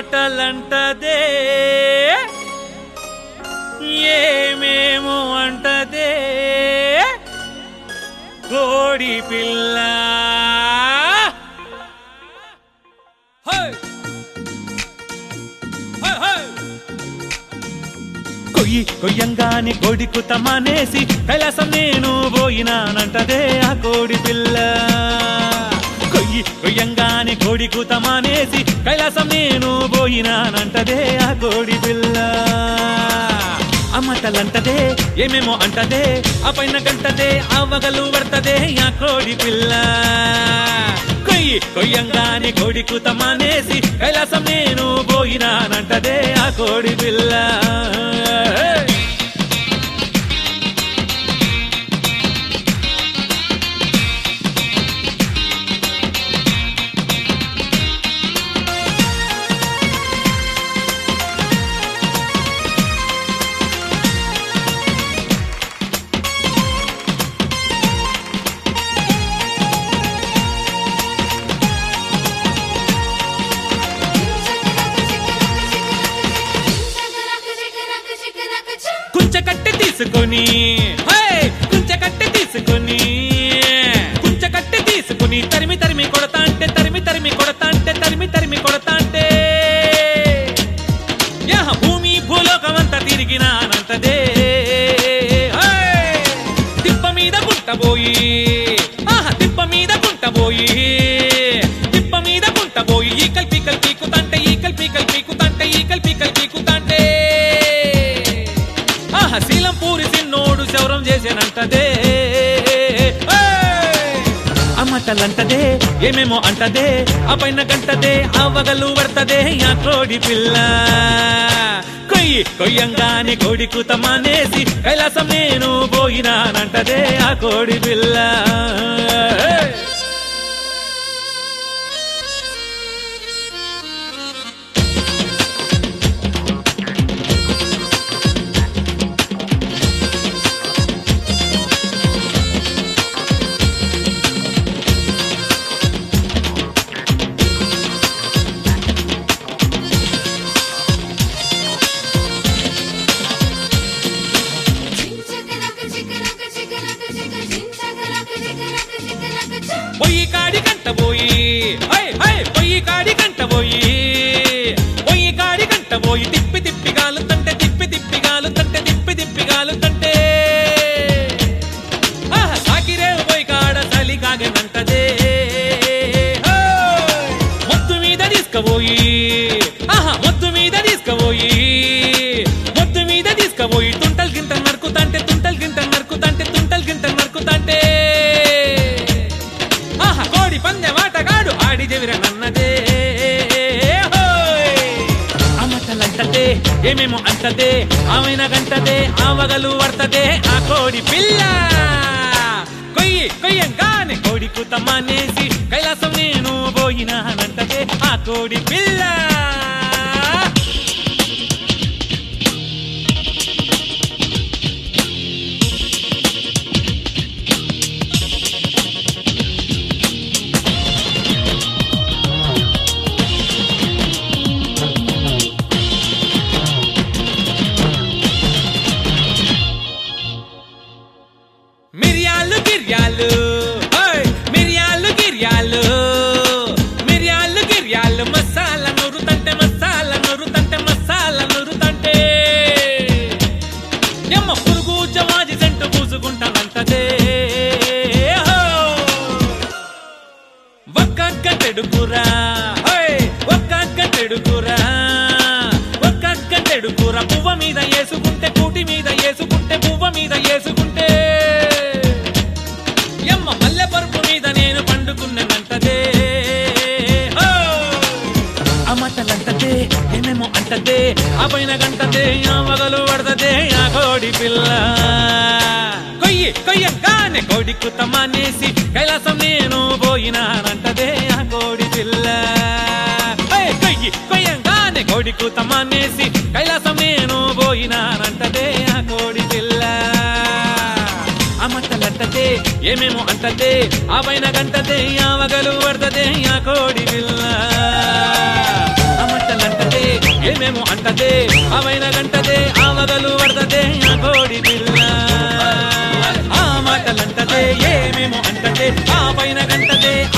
మాటలంటదే ఏమేమో అంటదే కోడి పిల్ల హై! High, high! కొయ్యి కొయ్యంగాని కోడి కుతమానేసి కైలాసం నేను పోయినానంటదే ఆ కోడి పిల్ల కొయ్యి కొయ్యంగాని కోడి కుతమానేసి కైలాసం నేను పోయినానంటదే ఆ కోడి పిల్ల అమ్మటలంటదే ఏమేమో అంటదే ఆ పైన గంటదే అవ్వగలు పడతదే ఆ కోడి పిల్ల కొయ్యి కొయ్యంగానే కోడి కుతమానేసి కైలాసం నేను పోయినానంటదే ఆ కోడి పిల్ల కుంచె కట్టె తీసుకొని హే! కుంచె కట్టె తీసుకొని కుంచె కట్టె తీసుకొని తరిమి తరిమి కొడతా అంటే తరిమి తరిమి కొడతా అంటే తరిమి తరిమి కొడతా అంటే యహ భూమి భూలోకమంతా తిరిగినానంటదే హే! తిప్ప మీద గుంటబోయి ఆహా తిప్ప మీద గుంటబోయి తిప్ప మీద గుంటబోయి ఈ కల్పి కల్పి కుతంటే ఈ కల్పి కల్పి కుతంటే ఈ కల్పి కల్పి కుతంటే ఆహా శీలం పూరి సిన్నోడు శౌరం చేసేనంటదే అమ్మటలంటదే ఏమేమో అంటదే ఆ పైన గంటదే అవ్వగలు పడతదే ఆ కోడి పిల్ల కొయ్యి కొయ్యంగానే కోడి కుతమానేసి కైలాసం నేను పోయినానంటదే ఆ కోడి పిల్ల పొయ్యి కాడి కంట పోయి హై హై పొయ్యి కాడి కంట పోయి పొయ్యి కాడి కంట పోయి తిప్పి తిప్పి గాలుతంటే తిప్పి తిప్పి గాలుతంటే తిప్పి తిప్పి గాలుతంటే ఆహా సాకిరేవు పోయి కాడ చలి కాగనంటదే హోయ్! మొత్తు మీద తీసుకుపోయి ఆహా మొత్తు మీద తీసుకుపోయి మొత్తు మీద తీసుకుపోయి తుంటల్ గింట నరుకుతంటే తుంటల్ గింట నరుకుతంటే తుంటల్ గింట నరుకుతంటే ఆహా కోడి పందె మాటగాడు ఆడి చెవిర నన్నదే హోయ్! అమ్మటలంటదే ఏమేమో అంటదే ఆమెన గంటదే ఆవగలు పడతదే ఆ కోడి పిల్ల కొయ్యి కొయ్యంగానే కోడి కుతమానేసి కైలాసం నేను పోయినానంటదే ఆ కోడి పిల్ల మిరియాలు గిర్యాలు ఓయ్! మిరియాలు గిర్యాలు మిరియాలు గిర్యాలు మసాలా నూరుతంటే మసాలా నూరుతంటే మసాలా నూరుతంటే ఎమ్మ పురుగు జవాజి సెంటు పూసుకుంటానంటదే హో! ఒక్క గంటెడుకురా ఒక్క గంటెడుకురా ఒక్క గంటెడుకురా పువ్వ మీద వేసుకుంటే కూటి మీద వేసుకుంటే పువ్వ మీద వేసుకుంటే ఎమ్మ మల్లె పరుపు మీద నేను పండుకున్నానంటదే హో! అమ్మటలంటదే ఏమేమో అంటదే ఆ పైన గంటదే ఆ వగలు పడతదే ఆ కోడి పిల్ల కొయ్యి కొయ్యంగానే కోడి కుతమానేసి కైలాసం నేను పోయినానంటదే ఆ కోడి పిల్ల ఏయ్, కొయ్యి కొయ్యంగానే కోడి కుతమానేసి కైలాసం నేను పోయినానంటదే ఆ కోడి పిల్ల అమ్మటలంటదే ఏమేమో అంటదే ఆ పైన గంటదే ఆ వగలు పడతదే ఆ కోడి పిల్ల అమ్మటలంటదే గంటదే ఏమేమో అంటదే అవైన గంటదే ఆ వగలు పడతదే ఆ కోడి పిల్ల ఆ మాటలంటదే ఏమేమో అంటదే ఆ పైన గంటదే